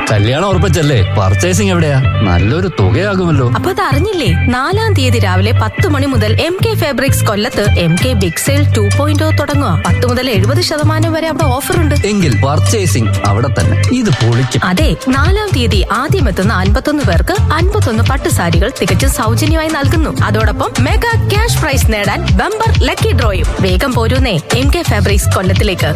കല്യാണം ഉറപ്പിച്ചല്ലേ പർച്ചേസിംഗ് എവിടെയാ നല്ലൊരു തുകയാകുമല്ലോ അപ്പൊ അത് അറിഞ്ഞില്ലേ നാലാം തീയതി രാവിലെ പത്ത് മണി മുതൽ എം കെ ഫാബ്രിക്സ് കൊല്ലത്ത് M K big sale two point തുടങ്ങുക പത്ത് മുതൽ എഴുപത് ശതമാനം വരെ അവിടെ ഓഫർ ഉണ്ട് എങ്കിൽ പർച്ചേസിംഗ് അവിടെ തന്നെ ഇത് പൊളിക്കും അതെ നാലാം തീയതി ആദ്യം എത്തുന്ന അൻപത്തൊന്ന് പേർക്ക് അൻപത്തൊന്ന് പട്ട് സാരികൾ തികച്ചും സൗജന്യമായി നൽകുന്നു അതോടൊപ്പം മെഗാ ക്യാഷ് പ്രൈസ് നേടാൻ ബമ്പർ ലക്കി ഡ്രോയും വേഗം പോരൂന്നേ എം കെ ഫാബ്രിക്സ് കൊല്ലത്തിലേക്ക്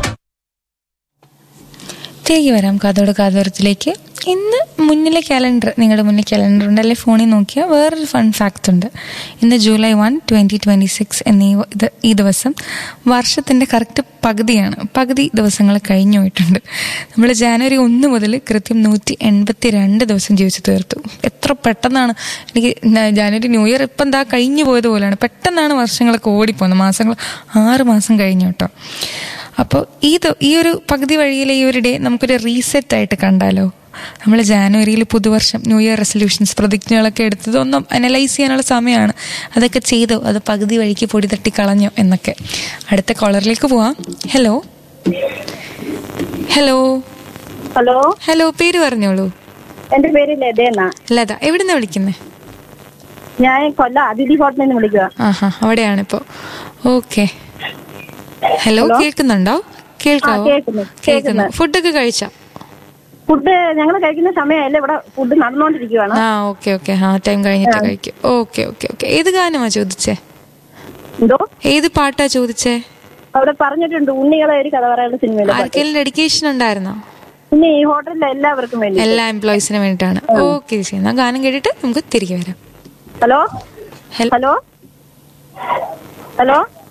തിരികെ വരാം കാതോട് കാതോരത്തിലേക്ക് ഇന്ന് മുന്നിലെ ക്യാലണ്ടർ നിങ്ങളുടെ മുന്നിൽ ക്യാലണ്ടർ ഉണ്ട് അല്ലെങ്കിൽ ഫോണിൽ നോക്കിയാൽ വേറൊരു ഫൺ ഫാക്റ്റ് ഉണ്ട് ഇന്ന് July one twenty twenty six എന്നീ ഇത് ഈ ദിവസം വർഷത്തിൻ്റെ കറക്റ്റ് പകുതിയാണ് പകുതി ദിവസങ്ങൾ കഴിഞ്ഞു പോയിട്ടുണ്ട് നമ്മൾ ജാനുവരി ഒന്ന് മുതൽ കൃത്യം നൂറ്റി എൺപത്തി രണ്ട് ദിവസം ജീവിച്ചു തീർത്തു എത്ര പെട്ടെന്നാണ് എനിക്ക് ന- ജാനുവരി ന്യൂ ഇയർ ഇപ്പം എന്താ കഴിഞ്ഞു പോയതുപോലെയാണ് പെട്ടെന്നാണ് വർഷങ്ങളൊക്കെ ഓടിപ്പോകുന്നത് മാസങ്ങൾ ആറ് മാസം കഴിഞ്ഞു കേട്ടോ അപ്പോൾ ഈ ദ- ഈ ഒരു പകുതി വഴിയിലെ ഈ ഒരു ഡേ നമുക്കൊരു റീസെറ്റ് ആയിട്ട് കണ്ടാലോ നമ്മൾ ജാനുവരിയിൽ പുതുവർഷം ന്യൂ ഇയർ റെസൊല്യൂഷൻസ് പ്രതിജ്ഞകളൊക്കെ എടുത്തത് ഒന്നും അനലൈസ് ചെയ്യാനുള്ള സമയമാണ് അതൊക്കെ ചെയ്തോ അത് പകുതി വഴിക്ക് പൊടി തട്ടി കളഞ്ഞോ എന്നൊക്കെ അടുത്ത കോളറിലേക്ക് പോവാം ഹലോ ഹലോ ഹലോ ഹലോ പേര് പറഞ്ഞോളൂ എന്റെ പേര് ലതേന്നാ ലത എവിടുന്നാ വിളിക്കുന്നത് ഞാൻ കൊല്ലം അതിഥി ഹോട്ടലിൽ നിന്ന് വിളിക്കുക ആഹാ അവിടെയാണിപ്പോ ഓക്കെ ഹലോ കേൾക്കുന്നുണ്ടോ കേൾക്കാവോ ആ, കേൾക്കുന്നു, കേൾക്കുന്നു ഫുഡൊക്കെ കഴിച്ചോ ഫുഡ് ഞങ്ങൾ കഴിക്കുന്ന സമയമല്ല ഇവിടെ ഫുഡ് നടന്നുകൊണ്ടിരിക്കുവാണ് ആ ഓക്കെ ഓക്കെ ആ ടൈം കഴിഞ്ഞിട്ട് കഴിക്കും ഓക്കെ ഓക്കെ ഓക്കെ ഏത് ഗാനമാ ചോദിച്ചേ എന്തോ ഏത് പാട്ടാ ചോദിച്ചേ അവിടെ പറഞ്ഞിട്ടുണ്ട് ഉണ്ണികളെ ഒരു കഥ പറയുന്ന സിനിമയിലെ പാട്ട്. ആർക്കെങ്കിലും ഡെഡിക്കേഷൻ ഉണ്ടായിരുന്നോ പിന്നെ ഈ ഹോട്ടലിലെ എല്ലാവർക്കും വേണ്ടി എല്ലാ എംപ്ലോയീസിന് വേണ്ടിയിട്ടാണ് ഓക്കെ ചേച്ചി എന്നാ ഗാനം കേട്ടിട്ട് നമുക്ക് തിരികെ വരാം ഹലോ ഹലോ ഹലോ ഹലോ